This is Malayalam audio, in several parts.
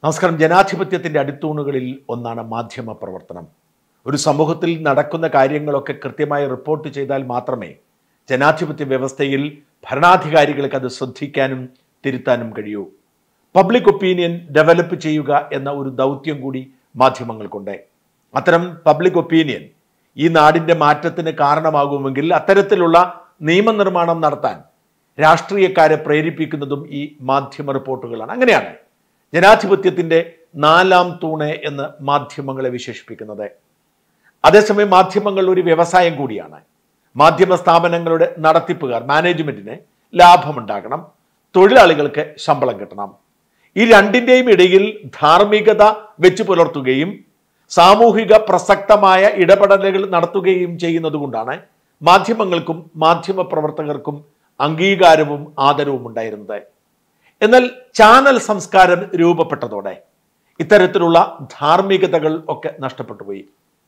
നമസ്കാരം ജനാധിപത്യത്തിന്റെ അടിത്തൂണുകളിൽ ഒന്നാണ് മാധ്യമ പ്രവർത്തനം ഒരു സമൂഹത്തിൽ നടക്കുന്ന കാര്യങ്ങളൊക്കെ കൃത്യമായി റിപ്പോർട്ട് ചെയ്താൽ മാത്രമേ ജനാധിപത്യ വ്യവസ്ഥയിൽ ഭരണാധികാരികൾക്ക് അത് ശ്രദ്ധിക്കാനും തിരുത്താനും കഴിയൂ പബ്ലിക് ഒപ്പീനിയൻ ഡെവലപ്പ് ചെയ്യുക എന്ന ഒരു ദൗത്യം കൂടി മാധ്യമങ്ങൾക്കുണ്ട് അത്തരം പബ്ലിക് ഒപ്പീനിയൻ ഈ നാടിന്റെ മാറ്റത്തിന് കാരണമാകുമെങ്കിൽ അത്തരത്തിലുള്ള നിയമനിർമ്മാണം നടത്താൻ രാഷ്ട്രീയക്കാരെ പ്രേരിപ്പിക്കുന്നതും ഈ മാധ്യമ റിപ്പോർട്ടുകളാണ് അങ്ങനെയാണ് ജനാധിപത്യത്തിന്റെ നാലാം തൂണ് എന്ന് മാധ്യമങ്ങളെ വിശേഷിപ്പിക്കുന്നത് അതേസമയം മാധ്യമങ്ങൾ ഒരു വ്യവസായം കൂടിയാണ് മാധ്യമ സ്ഥാപനങ്ങളുടെ നടത്തിപ്പുകാർ മാനേജ്മെന്റിന് ലാഭമുണ്ടാകണം തൊഴിലാളികൾക്ക് ശമ്പളം കിട്ടണം ഈ രണ്ടിൻ്റെയും ഇടയിൽ ധാർമ്മികത വെച്ചു പുലർത്തുകയും സാമൂഹിക പ്രസക്തമായ ഇടപെടലുകൾ നടത്തുകയും ചെയ്യുന്നത് കൊണ്ടാണ് മാധ്യമങ്ങൾക്കും മാധ്യമ പ്രവർത്തകർക്കും അംഗീകാരവും ആദരവും ഉണ്ടായിരുന്നത് എന്നാൽ ചാനൽ സംസ്കാരം രൂപപ്പെട്ടതോടെ ഇത്തരത്തിലുള്ള ധാർമ്മികതകൾ ഒക്കെ നഷ്ടപ്പെട്ടു പോയി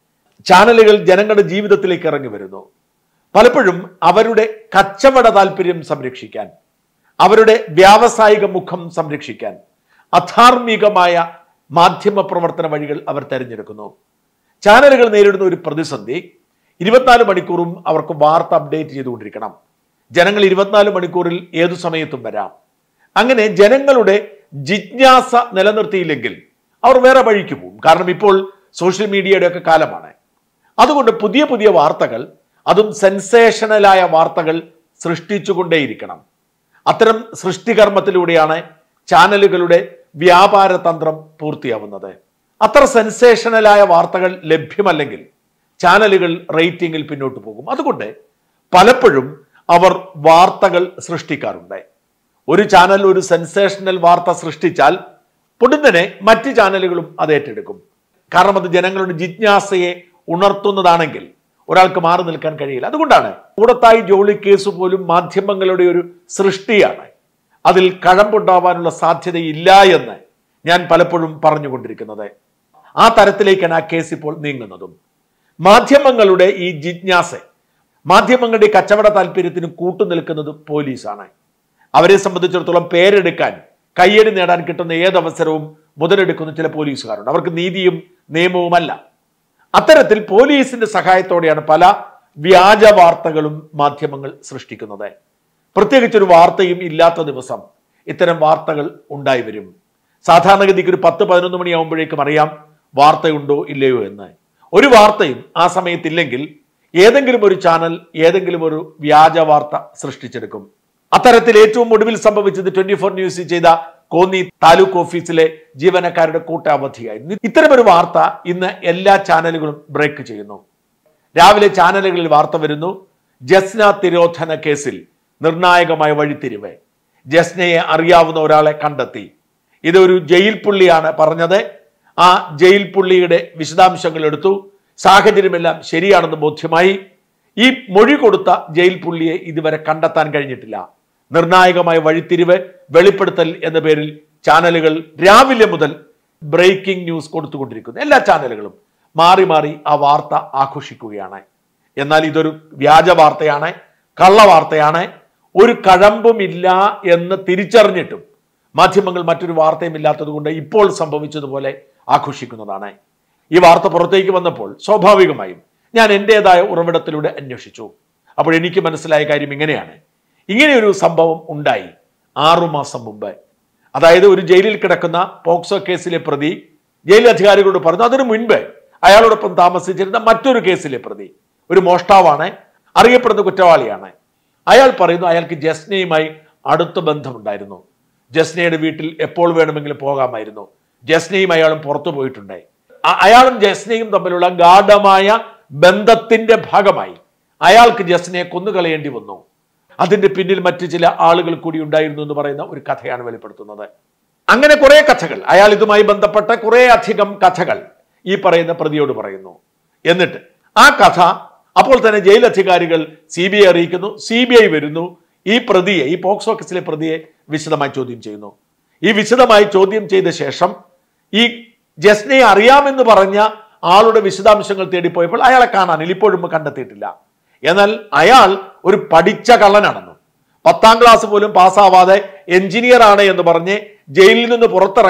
ചാനലുകൾ ജനങ്ങളുടെ ജീവിതത്തിലേക്ക് ഇറങ്ങി വരുന്നു പലപ്പോഴും അവരുടെ കച്ചവട താല്പര്യം സംരക്ഷിക്കാൻ അവരുടെ വ്യാവസായിക മുഖം സംരക്ഷിക്കാൻ അധാർമികമായ മാധ്യമ പ്രവർത്തന വഴികൾ അവർ തിരഞ്ഞെടുക്കുന്നു ചാനലുകൾ നേരിടുന്ന ഒരു പ്രതിസന്ധി ഇരുപത്തിനാല് മണിക്കൂറും അവർക്ക് വാർത്ത അപ്ഡേറ്റ് ചെയ്തുകൊണ്ടിരിക്കണം ജനങ്ങൾ ഇരുപത്തിനാല് മണിക്കൂറിൽ ഏതു സമയത്തും വരാം അങ്ങനെ ജനങ്ങളുടെ ജിജ്ഞാസ നിലനിർത്തിയില്ലെങ്കിൽ അവർ വേറെ വഴിക്ക് പോകും കാരണം ഇപ്പോൾ സോഷ്യൽ മീഡിയയുടെ ഒക്കെ കാലമാണ് അതുകൊണ്ട് പുതിയ പുതിയ വാർത്തകൾ അതും സെൻസേഷണലായ വാർത്തകൾ സൃഷ്ടിച്ചുകൊണ്ടേയിരിക്കണം അത്തരം സൃഷ്ടികർമ്മത്തിലൂടെയാണ് ചാനലുകളുടെ വ്യാപാര തന്ത്രം പൂർത്തിയാവുന്നത് അത്ര സെൻസേഷണലായ വാർത്തകൾ ലഭ്യമല്ലെങ്കിൽ ചാനലുകൾ റേറ്റിംഗിൽ പിന്നോട്ട് പോകും അതുകൊണ്ട് പലപ്പോഴും അവർ വാർത്തകൾ സൃഷ്ടിക്കാറുണ്ട് ഒരു ചാനൽ ഒരു സെൻസേഷണൽ വാർത്ത സൃഷ്ടിച്ചാൽ പൊടുന്നനെ മറ്റ് ചാനലുകളും അത് ഏറ്റെടുക്കും കാരണം അത് ജനങ്ങളുടെ ജിജ്ഞാസയെ ഉണർത്തുന്നതാണെങ്കിൽ ഒരാൾക്ക് മാറി നിൽക്കാൻ കഴിയില്ല അതുകൊണ്ടാണ് കൂടത്തായി ജോളി കേസ് പോലും മാധ്യമങ്ങളുടെ ഒരു സൃഷ്ടിയാണ് അതിൽ കഴമ്പുണ്ടാവാനുള്ള സാധ്യതയില്ല എന്ന് ഞാൻ പലപ്പോഴും പറഞ്ഞുകൊണ്ടിരിക്കുന്നത് ആ തരത്തിലേക്കാണ് ആ കേസ് ഇപ്പോൾ നീങ്ങുന്നതും മാധ്യമങ്ങളുടെ ഈ ജിജ്ഞാസ മാധ്യമങ്ങളുടെ ഈ കച്ചവട താല്പര്യത്തിന് കൂട്ടുനിൽക്കുന്നത് പോലീസാണ് അവരെ സംബന്ധിച്ചിടത്തോളം പേരെടുക്കാൻ കയ്യടി നേടാൻ കിട്ടുന്ന ഏതവസരവും മുതലെടുക്കുന്ന ചില പോലീസുകാരുണ്ട് അവർക്ക് നീതിയും നിയമവുമല്ല അത്തരത്തിൽ പോലീസിന്റെ സഹായത്തോടെയാണ് പല വ്യാജ വാർത്തകളും മാധ്യമങ്ങൾ സൃഷ്ടിക്കുന്നത് പ്രത്യേകിച്ച് ഒരു വാർത്തയും ഇല്ലാത്ത ദിവസം ഇത്തരം വാർത്തകൾ ഉണ്ടായി വരും സാധാരണഗതിക്ക് ഒരു പത്ത് പതിനൊന്ന് മണിയാകുമ്പോഴേക്കും അറിയാം വാർത്തയുണ്ടോ ഇല്ലയോ എന്ന് ഒരു വാർത്തയും ആ സമയത്തില്ലെങ്കിൽ ഏതെങ്കിലും ഒരു ചാനൽ ഏതെങ്കിലും ഒരു വ്യാജ വാർത്ത സൃഷ്ടിച്ചെടുക്കും അത്തരത്തിൽ ഏറ്റവും ഒടുവിൽ സംഭവിച്ചത് ട്വന്റി ഫോർ ന്യൂസിൽ ചെയ്ത കോന്നി താലൂക്ക് ഓഫീസിലെ ജീവനക്കാരുടെ കൂട്ടാവധിയായിരുന്നു ഇത്തരമൊരു വാർത്ത ഇന്ന് എല്ലാ ചാനലുകളും ബ്രേക്ക് ചെയ്യുന്നു രാവിലെ ചാനലുകളിൽ വാർത്ത വരുന്നു ജസ്ന തിരോധന കേസിൽ നിർണായകമായ വഴിത്തിരിവ് ജസ്നയെ അറിയാവുന്ന ഒരാളെ കണ്ടെത്തി ഇതൊരു ജയിൽ പുള്ളിയാണ് പറഞ്ഞത് ആ ജയിൽ പുള്ളിയുടെ വിശദാംശങ്ങൾ എടുത്തു സാഹചര്യമെല്ലാം ശരിയാണെന്ന് ബോധ്യമായി ഈ മൊഴി കൊടുത്ത ജയിൽ പുള്ളിയെ ഇതുവരെ കണ്ടെത്താൻ കഴിഞ്ഞിട്ടില്ല നിർണായകമായ വഴിത്തിരിവ് വെളിപ്പെടുത്തൽ എന്ന പേരിൽ ചാനലുകൾ രാവിലെ മുതൽ ബ്രേക്കിംഗ് ന്യൂസ് കൊടുത്തുകൊണ്ടിരിക്കുന്നു എല്ലാ ചാനലുകളും മാറി മാറി ആ വാർത്ത ആഘോഷിക്കുകയാണ് എന്നാൽ ഇതൊരു വ്യാജ വാർത്തയാണ് കള്ള വാർത്തയാണ് ഒരു കഴമ്പുമില്ല എന്ന് തിരിച്ചറിഞ്ഞിട്ടും മാധ്യമങ്ങൾ മറ്റൊരു വാർത്തയും ഇല്ലാത്തത് കൊണ്ട് ഇപ്പോൾ സംഭവിച്ചതുപോലെ ആഘോഷിക്കുന്നതാണ് ഈ വാർത്ത പുറത്തേക്ക് വന്നപ്പോൾ സ്വാഭാവികമായും ഞാൻ എൻ്റെതായ ഉറവിടത്തിലൂടെ അന്വേഷിച്ചു അപ്പോൾ എനിക്ക് മനസ്സിലായ കാര്യം ഇങ്ങനെയാണ് ഇങ്ങനെയൊരു സംഭവം ഉണ്ടായി ആറുമാസം മുമ്പ് അതായത് ഒരു ജയിലിൽ കിടക്കുന്ന പോക്സോ കേസിലെ പ്രതി ജയിൽ അധികാരികളോട് പറഞ്ഞു അതിനു മുൻപ് അയാളോടൊപ്പം താമസിച്ചിരുന്ന മറ്റൊരു കേസിലെ പ്രതി ഒരു മോഷ്ടാവാണ് അറിയപ്പെടുന്ന കുറ്റവാളിയാണ് അയാൾ പറയുന്നു അയാൾക്ക് ജസ്നയുമായി അടുത്ത ബന്ധമുണ്ടായിരുന്നു ജസ്നയുടെ വീട്ടിൽ എപ്പോൾ വേണമെങ്കിലും പോകാമായിരുന്നു ജസ്നയും അയാളും പുറത്തു പോയിട്ടുണ്ട് അ- അയാളും ജസ്നയും തമ്മിലുള്ള ഗാഠമായ ബന്ധത്തിന്റെ ഭാഗമായി അയാൾക്ക് ജസ്നയെ കൊന്നുകളയേണ്ടി വന്നു അതിന്റെ പിന്നിൽ മറ്റു ചില ആളുകൾ കൂടി ഉണ്ടായിരുന്നു എന്ന് പറയുന്ന ഒരു കഥയാണ് വെളിപ്പെടുത്തുന്നത് അങ്ങനെ കുറെ കഥകൾ അയാൾ ഇതുമായി ബന്ധപ്പെട്ട കുറെ അധികം കഥകൾ ഈ പറയുന്ന പ്രതിയോട് പറയുന്നു എന്നിട്ട് ആ കഥ അപ്പോൾ തന്നെ ജയിൽ അധികാരികൾ സി ബി ഐ അറിയിക്കുന്നു സി ബി ഐ വരുന്നു ഈ പ്രതിയെ ഈ പോക്സോ കേസിലെ പ്രതിയെ വിശദമായി ചോദ്യം ചെയ്യുന്നു ഈ വിശദമായി ചോദ്യം ചെയ്ത ശേഷം ഈ ജസ്നയെ അറിയാമെന്ന് പറഞ്ഞ ആളുടെ വിശദാംശങ്ങൾ തേടിപ്പോയപ്പോൾ അയാളെ കാണാനില്ല ഇപ്പോഴും കണ്ടെത്തിയിട്ടില്ല എന്നാൽ അയാൾ ഒരു പഠിച്ച കള്ളനാണെന്നും പത്താം ക്ലാസ് പോലും പാസ്സാവാതെ എഞ്ചിനീയർ ആണ് എന്ന് പറഞ്ഞ് ജയിലിൽ നിന്ന് പുറത്തിറങ്ങാൻ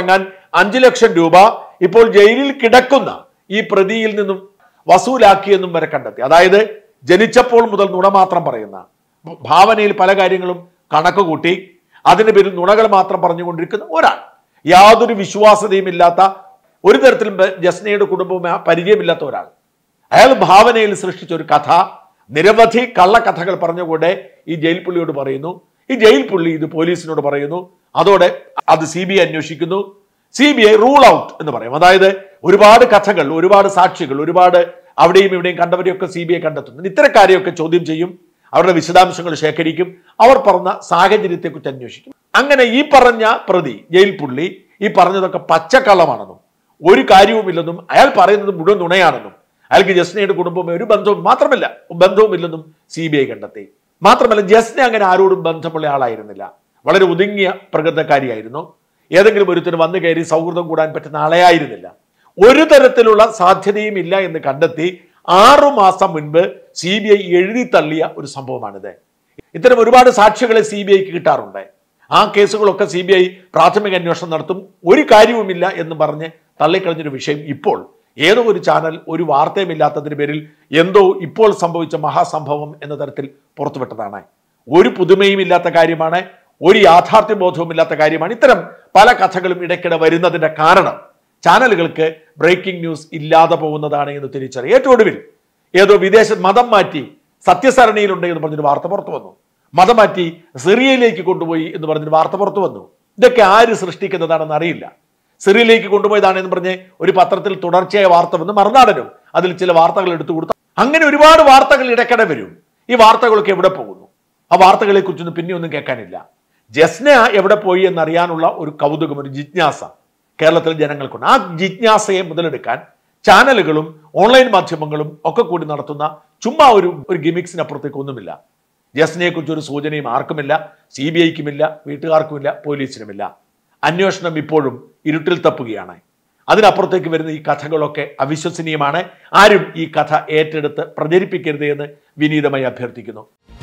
അഞ്ചു ലക്ഷം രൂപ ഇപ്പോൾ ജയിലിൽ കിടക്കുന്ന ഈ പ്രതിയിൽ നിന്നും വസൂലാക്കിയെന്നും വരെ കണ്ടെത്തി അതായത് ജനിച്ചപ്പോൾ മുതൽ നുണ മാത്രം പറയുന്ന ഭാവനയിൽ പല കാര്യങ്ങളും കണക്ക് കൂട്ടി അതിന്റെ പേരിൽ നുണകൾ മാത്രം പറഞ്ഞുകൊണ്ടിരിക്കുന്ന ഒരാൾ യാതൊരു വിശ്വാസതയും ഇല്ലാത്ത ഒരു തരത്തിലും ബ- ജസ്നയുടെ കുടുംബവും ആ പരിചയമില്ലാത്ത ഒരാൾ അയാൾ ഭാവനയിൽ സൃഷ്ടിച്ച ഒരു കഥ നിരവധി കള്ളക്കഥകൾ പറഞ്ഞുകൊണ്ട് ഈ ജയിൽ പുള്ളിയോട് പറയുന്നു ഈ ജയിൽ പുള്ളി ഇത് പോലീസിനോട് പറയുന്നു അതോടെ അത് സി ബി ഐ അന്വേഷിക്കുന്നു C B I rule out എന്ന് പറയും അതായത് ഒരുപാട് കഥകൾ ഒരുപാട് സാക്ഷികൾ ഒരുപാട് അവിടെയും ഇവിടെയും കണ്ടവരെയൊക്കെ സി ബി ഐ കണ്ടെത്തുന്നു ഇത്തരക്കാരെയൊക്കെ ചോദ്യം ചെയ്യും അവരുടെ വിശദാംശങ്ങൾ ശേഖരിക്കും അവർ പറഞ്ഞ സാഹചര്യത്തെക്കുറിച്ച് അന്വേഷിക്കും അങ്ങനെ ഈ പറഞ്ഞ പ്രതി ജയിൽ പുള്ളി ഈ പറഞ്ഞതൊക്കെ പച്ചക്കള്ളമാണെന്നും ഒരു കാര്യവുമില്ലെന്നും അയാൾ പറയുന്നത് മുഴുവൻ നുണയാണെന്നും അയാൾക്ക് ജസ്നയുടെ കുടുംബവും ഒരു ബന്ധവും മാത്രമല്ല ബന്ധവുമില്ലെന്നും സി ബി ഐ കണ്ടെത്തി മാത്രമല്ല ജസ്ന അങ്ങനെ ആരോടും ബന്ധമുള്ള ആളായിരുന്നില്ല വളരെ ഒതുങ്ങിയ പ്രകൃതക്കാരിയായിരുന്നു ഏതെങ്കിലും ഒരുത്തിന് വന്നു കയറി സൗഹൃദം കൂടാൻ പറ്റുന്ന ആളെയായിരുന്നില്ല ഒരു തരത്തിലുള്ള സാധ്യതയും ഇല്ല എന്ന് കണ്ടെത്തി ആറു മാസം മുൻപ് സി ബി ഐ എഴുതി തള്ളിയ ഒരു സംഭവമാണിത് ഇത്തരം ഒരുപാട് സാക്ഷികളെ സി ബി ഐക്ക് കിട്ടാറുണ്ട് ആ കേസുകളൊക്കെ സി ബി ഐ പ്രാഥമിക അന്വേഷണം നടത്തും ഒരു കാര്യവുമില്ല എന്ന് പറഞ്ഞ് തള്ളിക്കളഞ്ഞൊരു വിഷയം ഇപ്പോൾ ഏതോ ഒരു ചാനൽ ഒരു വാർത്തയുമില്ലാത്തതിന് പേരിൽ എന്തോ ഇപ്പോൾ സംഭവിച്ച മഹാസംഭവം എന്ന തരത്തിൽ പുറത്തുവിട്ടതാണ് ഒരു പുതുമയും ഇല്ലാത്ത കാര്യമാണ് ഒരു യാഥാർത്ഥ്യബോധവും ഇല്ലാത്ത കാര്യമാണ് ഇത്തരം പല കഥകളും ഇടയ്ക്കിടെ വരുന്നതിന്റെ കാരണം ചാനലുകൾക്ക് ബ്രേക്കിംഗ് ന്യൂസ് ഇല്ലാതെ പോകുന്നതാണ് എന്ന് തിരിച്ചറിയും ഏറ്റവും ഒടുവിൽ ഏതോ വിദേശ മതം മാറ്റി സത്യസരണിയിലുണ്ട് എന്ന് പറഞ്ഞൊരു വാർത്ത പുറത്തു വന്നു മതം മാറ്റി സിറിയയിലേക്ക് കൊണ്ടുപോയി എന്ന് പറഞ്ഞൊരു വാർത്ത പുറത്തു വന്നു ഇതൊക്കെ ആര് സൃഷ്ടിക്കുന്നതാണെന്ന് അറിയില്ല സിറിയയിലേക്ക് കൊണ്ടുപോയതാണെന്ന് പറഞ്ഞ് ഒരു പത്രത്തിൽ തുടർച്ചയായ വാർത്ത വന്ന് മറുനാടനും അതിൽ ചില വാർത്തകൾ എടുത്തു കൊടുത്തു അങ്ങനെ ഒരുപാട് വാർത്തകൾ ഇടയ്ക്കിടെ വരും ഈ വാർത്തകളൊക്കെ എവിടെ പോകുന്നു ആ വാർത്തകളെ കുറിച്ചൊന്നും പിന്നെ ഒന്നും കേൾക്കാനില്ല ജസ്ന എവിടെ പോയി എന്നറിയാനുള്ള ഒരു കൗതുകം ഒരു ജിജ്ഞാസ കേരളത്തിലെ ജനങ്ങൾക്കുണ്ട് ആ ജിജ്ഞാസയെ മുതലെടുക്കാൻ ചാനലുകളും ഓൺലൈൻ മാധ്യമങ്ങളും ഒക്കെ കൂടി നടത്തുന്ന ചുമ്മാ ഒരു ഒരു ഗിമിക്സിനപ്പുറത്തേക്ക് ഒന്നുമില്ല ജസ്നയെ കുറിച്ച് ഒരു സൂചനയും ആർക്കുമില്ല സി ബി ഐക്കുമില്ല വീട്ടുകാർക്കുമില്ല പോലീസിനുമില്ല അന്വേഷണം ഇപ്പോഴും ഇരുട്ടിൽ തപ്പുകയാണ് അതിനപ്പുറത്തേക്ക് വരുന്ന ഈ കഥകളൊക്കെ അവിശ്വസനീയമാണ് ആരും ഈ കഥ ഏറ്റെടുത്ത് പ്രചരിപ്പിക്കരുത് എന്ന് വിനീതമായി അഭ്യർത്ഥിക്കുന്നു